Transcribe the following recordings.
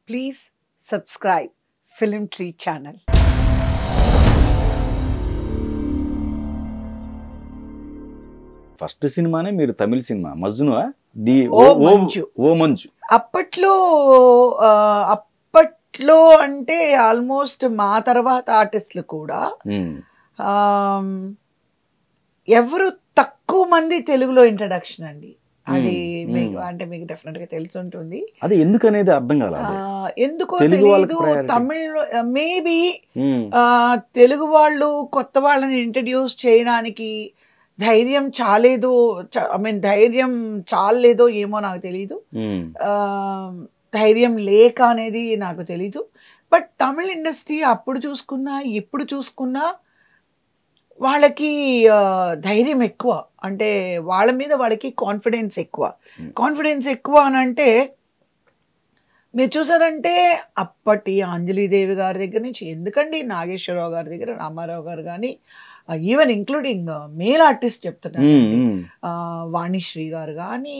Please subscribe Film Tree channel. First సినిమానే మీరు తమిళ సినిమా మజ్ను ది ఓ ఓ- ఓ- మంజు. ఓ మంజు అప్పట్లో ఆ, అప్పట్లో అంటే ఆల్మోస్ట్ మా తర్వాత ఆర్టిస్టులు కూడా ఉమ్, ఆమ్, ఎవరు తక్కువ మంది తెలుగులో ఇంట్రడక్షన్ అండి అది మ్మ్, మీకు మ్మ్. అంటే మీకు డెఫినెట్ గా తెలిసి ఉంటుంది అది ఎందుకనేది అర్థం కాల ఆ, ఎందుకో తెలుగు వాళ్ళకి తెలీదు priority. తమిళ్ మేబీ తెలుగు వాళ్ళు కొత్త వాళ్ళని ఇంట్రడ్యూస్ చేయడానికి ధైర్యం చాలేదో ఐ మీన్ ధైర్యం చాలేదో ఏమో నాకు తెలియదు ఆ, ధైర్యం లేక అనేది నాకు తెలీదు బట్ తమిళ ఇండస్ట్రీ అప్పుడు చూసుకున్నా ఇప్పుడు చూసుకున్నా వాళ్ళకి ఆ, ధైర్యం ఎక్కువ అంటే వాళ్ళ మీద వాళ్ళకి కాన్ఫిడెన్స్ ఎక్కువ Hmm. కాన్ఫిడెన్స్ ఎక్కువ అని అంటే మీరు చూసారంటే అప్పటి అంజలీదేవి గారి దగ్గర నుంచి ఎందుకండి నాగేశ్వరరావు గారి దగ్గర రామారావు గారు కానీ ఈవెన్ ఇంక్లూడింగ్ మేల్ ఆర్టిస్ట్ చెప్తున్నారు ఆ, వాణిశ్రీ గారు కానీ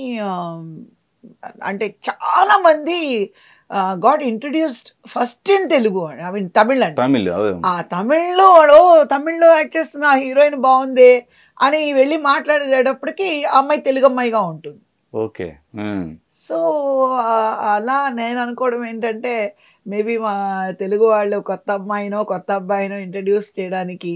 అంటే చాలా మంది got introduced first in Telugu I mean Tamil అండి తమిళ్ అదే ఆ తమిళ్లో ఓ తమిళ్లో యాక్ట్ చేస్తున్న హీరోయిన్ బాగుంది అని వెళ్ళి మాట్లాడేటప్పటికి ఆ అమ్మాయి తెలుగు అమ్మాయిగా ఉంటుంది ఓకే ఉమ్, సో అలా నేను అనుకోవడం ఏంటంటే మేబీ మా తెలుగు వాళ్ళు కొత్త అమ్మాయినో కొత్త అబ్బాయినో ఇంట్రడ్యూస్ చేయడానికి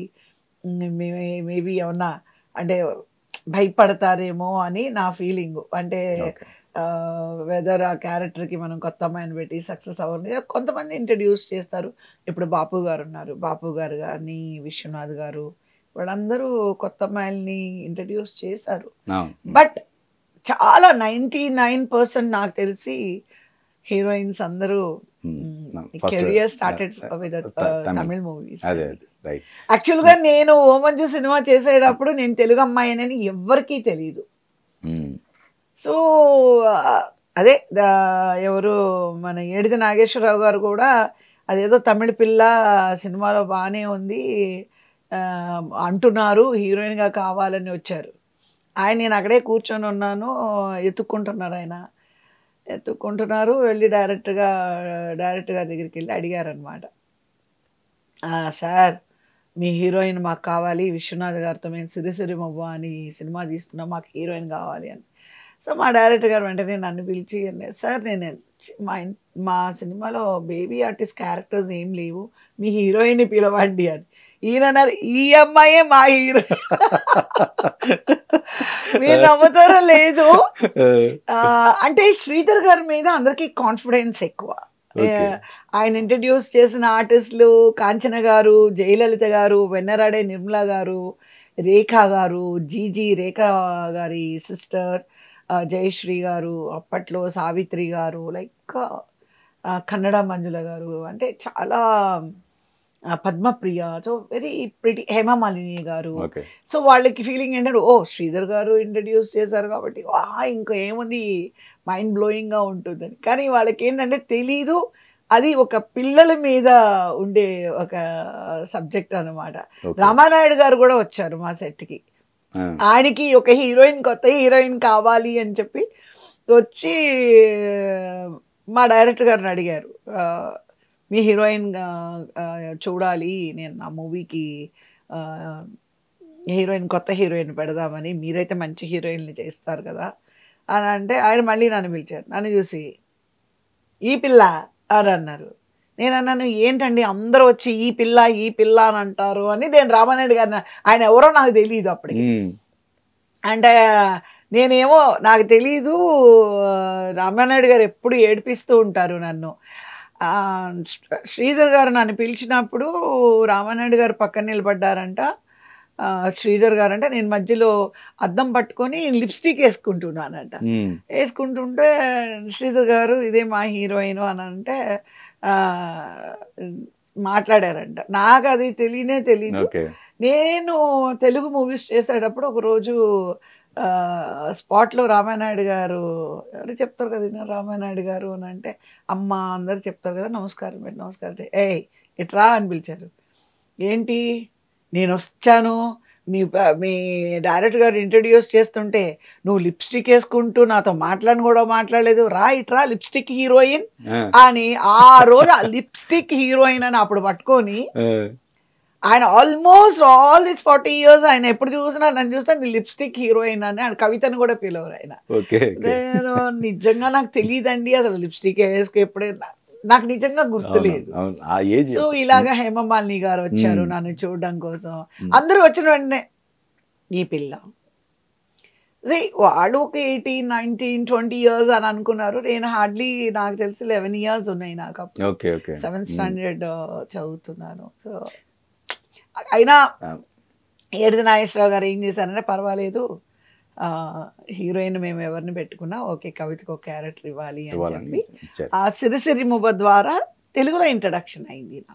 మేబీ ఏమన్నా అంటే భయపడతారేమో అని నా ఫీలింగ్ అంటే ఓకే వెదర్ ఆ క్యారెక్టర్కి మనం కొత్త అమ్మాయిని పెట్టి సక్సెస్ అవ్వండి కొంతమంది ఇంట్రడ్యూస్ చేస్తారు ఇప్పుడు బాపు గారు ఉన్నారు బాపు గారు కానీ విశ్వనాథ్ గారు వాళ్ళందరూ కొత్త అమ్మాయిల్ని ఇంట్రడ్యూస్ చేశారు అవును. బట్ చాలా నైంటీ నైన్ పర్సెంట్ నాకు తెలిసి హీరోయిన్స్ అందరూ ఉమ్, నా- first- కెరియర్ స్టార్టెడ్ విత్ త- తమిళ్. తమిళ్ మూవీస్ అదే అదే రైట్ యాక్చువల్ గా నేను ఓ మంజు సినిమా చేసేటప్పుడు నేను తెలుగు అమ్మాయినని ఎవ్వరికీ తెలియదు సో అదే దా- ఎవరు మన ఏడిది నాగేశ్వరరావు గారు కూడా అదేదో తమిళ పిల్ల సినిమాలో బాగానే ఉంది ఆ, అంటున్నారు హీరోయిన్గా కావాలని వచ్చారు ఆయన నేను అక్కడే కూర్చొని ఉన్నాను ఎత్తుక్కుంటున్నారు ఆయన ఎత్తుక్కుంటున్నారు వెళ్ళి డైరెక్ట్గా డైరెక్ట్ గారి దగ్గరికి వెళ్ళి అడిగారనమాట సార్ మీ హీరోయిన్ మాకు కావాలి విశ్వనాథ్ గారితో మేము సిరిసిరి మవ్వ అని సినిమా తీస్తున్నాం మాకు హీరోయిన్ కావాలి అని సో మా డైరెక్టర్ గారు వెంటనే నన్ను పిలిచి అన్నారు, సార్ నేను చి- మా ఇన్- మా సినిమాలో బేబీ ఆర్టిస్ట్ క్యారెక్టర్స్ ఏం లేవు మీ హీరోయిన్ పిలవండి అని ఈయన అన్నారు ఈ అమ్మాయే మా హీరో మీరు నమ్ముతారో లేదు ఆ, అంటే శ్రీధర్ గారి మీద అందరికీ కాన్ఫిడెన్స్ ఎక్కువ Okay. ఆ, ఆయన ఇంట్రడ్యూస్ చేసిన ఆర్టిస్టులు కాంచన గారు జయలలిత గారు వెన్నరాడే నిర్మలా గారు రేఖా గారు జీజీ రేఖా గారి సిస్టర్ జయశ్రీ గారు అప్పట్లో సావిత్రి గారు లైక్ కన్నడ మంజుల గారు అంటే చాలా ఆ, Padmapriya so very pretty Hemamalini గారు ఓకే సో వాళ్ళకి ఫీలింగ్ ఏంటంటే ఓ శ్రీధర్ గారు ఇంట్రడ్యూస్ చేశారు కాబట్టి వా ఇంకా ఏముంది మైండ్ బ్లోయింగ్గా ఉంటుందని కానీ వాళ్ళకి ఏంటంటే తెలీదు అది ఒక పిల్లల మీద ఉండే ఒక సబ్జెక్ట్ అన్నమాట ఓకే రామానాయుడు గారు కూడా వచ్చారు మా సెట్కి ఆ, ఆయనకి ఒక హీరోయిన్ కొత్త హీరోయిన్ కావాలి అని చెప్పి వచ్చి మా డైరెక్టర్ గారిని అడిగారు ఆ, మీ హీరోయిన్ చూడాలి నేను నా మూవీకి హీరోయిన్ కొత్త హీరోయిన్ పెడదామని మీరైతే మంచి హీరోయిన్ని చేస్తారు కదా అని అంటే ఆయన మళ్ళీ నన్ను పిలిచారు నన్ను చూసి ఈ పిల్ల అని అన్నారు నేను అన్నాను ఏంటండి అందరూ వచ్చి ఈ పిల్ల ఈ పిల్ల అని అంటారు అని నేను రామానాయుడు గారిని ఆయన ఎవరో నాకు తెలియదు అప్పటికి ఉమ్, అంటే నేనేమో నాకు తెలీదు ఆ, రామానాయుడు గారు ఎప్పుడు ఏడిపిస్తూ ఉంటారు నన్ను ఆ, శ్రీ- శ్రీధర్ గారు నన్ను పిలిచినప్పుడు రామానాయుడు గారు పక్కన నిలబడ్డారంట ఆ, శ్రీధర్ గారు అంటే నేను మధ్యలో అద్దం పట్టుకొని లిప్స్టిక్ వేసుకుంటున్నానంట ఉమ్, వేసుకుంటుంటే శ్రీధర్ గారు ఇదే మా హీరోయిన్ అని అంటే ఆ, మాట్లాడారంట నాకు అది తెలియనే తెలియదు ఓకే నేను తెలుగు మూవీస్ చేసేటప్పుడు ఒకరోజు ఆ, స్పాట్లో రామానాయుడు గారు ఎవరు చెప్తారు కదా ఈయన రామానాయుడు గారు అని అంటే అమ్మ అందరు చెప్తారు కదా నమస్కారం పెట్టి నమస్కారం అంటే, ఏయ్ ఇట్రా అని పిలిచారు ఏంటి నేను వచ్చాను మీ ప- మీ డైరెక్టర్ గారు ఇంట్రడ్యూస్ చేస్తుంటే నువ్వు లిప్స్టిక్ వేసుకుంటూ నాతో మాట్లాడని కూడా మాట్లాడలేదు రా ఇట్రా లిప్స్టిక్ హీరోయిన్ ఆ, అని ఆ రోజు ఆ లిప్స్టిక్ హీరోయిన్ అని అప్పుడు పట్టుకొని ఆ, ఆయన almost all this forty years ఆయన ఎప్పుడు చూసినా నన్ను చూస్తే నీ లిప్స్టిక్ హీరోయిన్ అని ఆయన కవితను కూడా పిలవరు ఆయన ఓకే ఓకే నేను నిజంగా నాకు తెలియదండి అసలు లిప్స్టిక్ వేసుకు ఎప్పుడే నాకు నిజంగా అవును, గుర్తులేదు అవును. ఆ ఏజ్ సో ఇలాగా హేమమాలిని గారు వచ్చారు మ్మ్. నన్ను చూడడం కోసం మ్మ్. అందరూ వచ్చిన వెంటనే ఈ పిల్ల అదే వాళ్ళు ఒక ఎయిటీన్ నైన్టీన్ ట్వంటీ ఇయర్స్ అని అనుకున్నారు నేను హార్డ్లీ నాకు తెలిసి లెవెన్ ఇయర్స్ ఉన్నాయి నాకు అప్పుడు okay okay seventh um. Standard చదువుతున్నాను సో అయినా ఆ, ఏడిది నాగేశ్వరరావు గారు ఏం చేశారంటే పర్వాలేదు హీరోయిన్ మేము ఎవరిని పెట్టుకున్నా ఓకే కవితకు ఒక క్యారెక్టర్ ఇవ్వాలి అని ఇవ్వాలని చెప్పి ఇచ్చారు ఆ సిరిసిరి ముబ ద్వారా తెలుగులో ఇంట్రడక్షన్ అయింది నాకు